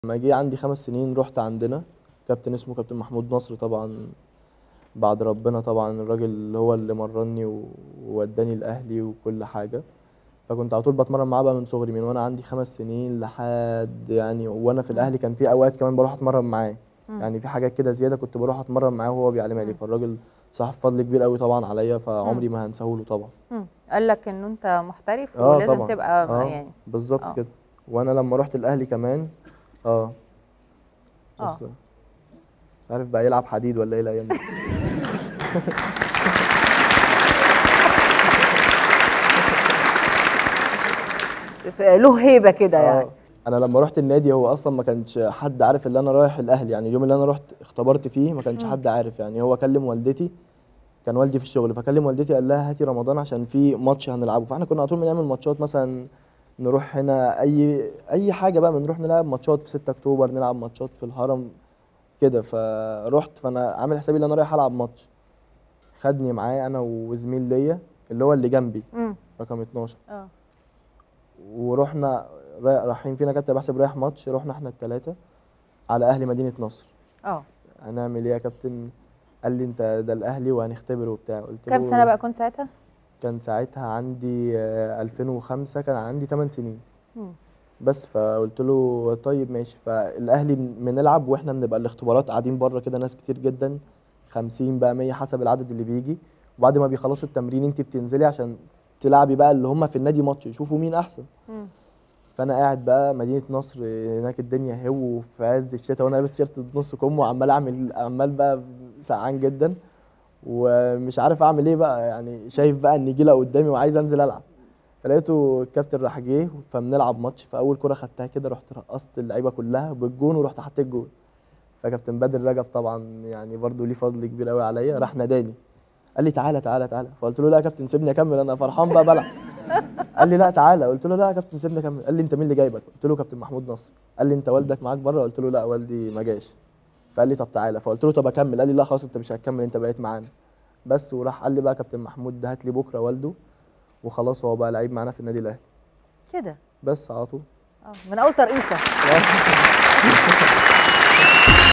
لما جه عندي خمس سنين رحت عندنا كابتن اسمه كابتن محمود نصر طبعا بعد ربنا طبعا الراجل اللي هو اللي مرني و- ووداني الاهلي وكل حاجه فكنت على طول بتمرن معاه بقى من صغري من وانا عندي خمس سنين لحد يعني وانا في الاهلي كان في اوقات كمان بروح اتمرن معاه مم. يعني في حاجات كده زياده كنت بروح اتمرن معاه وهو بيعلمها لي مم. فالراجل صاحب فضل كبير قوي طبعا عليا فعمري ما هنساهوله طبعا مم. قال لك انه انت محترف اه ولازم طبعا تبقى اه يعني بالظبط اه كده وانا لما رحت الاهلي كمان اه اه بص مش عارف بقى يلعب حديد ولا ايه الايام دي ف- له هيبه كده يعني اه انا لما رحت النادي هو اصلا ما كانش حد عارف ان انا رايح الاهلي يعني اليوم اللي انا رحت اختبرت فيه ما كانش مم. حد عارف يعني هو كلم والدتي كان والدي في الشغل فكلم والدتي قال لها هاتي رمضان عشان في ماتش هنلعبه فاحنا كنا على طول بنعمل ماتشات مثلا نروح هنا اي اي حاجه بقى بنروح نلعب ماتشات في 6 اكتوبر نلعب ماتشات في الهرم كده فرحت فانا عامل حسابي ان انا رايح العب ماتش خدني معاه انا وزميل ليا اللي هو اللي جنبي مم. رقم 12 اه ورحنا رايح- رايحين فينا كابتن بحسب رايح ماتش رحنا احنا الثلاثه على اهلي مدينه نصر اه هنعمل ايه يا كابتن قال لي انت ده الاهلي وهنختبره وبتاع قلت كام له سنه بقى كنت ساعتها كان ساعتها عندي آه، 2005 كان عندي 8 سنين مم. بس فقلت له طيب ماشي فالاهلي بن- بنلعب واحنا بنبقى الاختبارات قاعدين بره كده ناس كتير جدا 50 بقى 100 حسب العدد اللي بيجي وبعد ما بيخلصوا التمرين انت بتنزلي عشان تلعبي بقى اللي هم في النادي ماتش يشوفوا مين احسن مم. فانا قاعد بقى مدينه نصر هناك الدنيا هو في عز الشتاء وانا لابس تيشيرت بنص كم وعمال اعمل عمال بقى سقعان جدا ومش عارف اعمل ايه بقى يعني شايف بقى النجيله قدامي وعايز انزل العب فلقيته الكابتن راح جه فبنلعب ماتش فاول كره خدتها كده رحت رقصت اللعيبه كلها بالجون ورحت حطيت جون فكابتن بدر رجب طبعا يعني برضو ليه فضل كبير قوي عليا راح ناداني قال لي تعالى تعالى تعالى فقلت له لا يا كابتن سيبني اكمل انا فرحان بقى بلعب قال لي لا تعالى قلت له لا يا كابتن سيبني اكمل قال لي انت مين اللي جايبك قلت له كابتن محمود نصر قال لي انت والدك معاك بره قلت له لا والدي ما جاش فقال لي طب تعالى فقلت له طب اكمل قال لي لا خلاص انت مش هتكمل انت بقيت معانا بس وراح قال لي بقى كابتن محمود ده هات لي بكره والده وخلاص هو بقى لعيب معانا في النادي الاهلي كده بس على طول اه من اول ترقيصه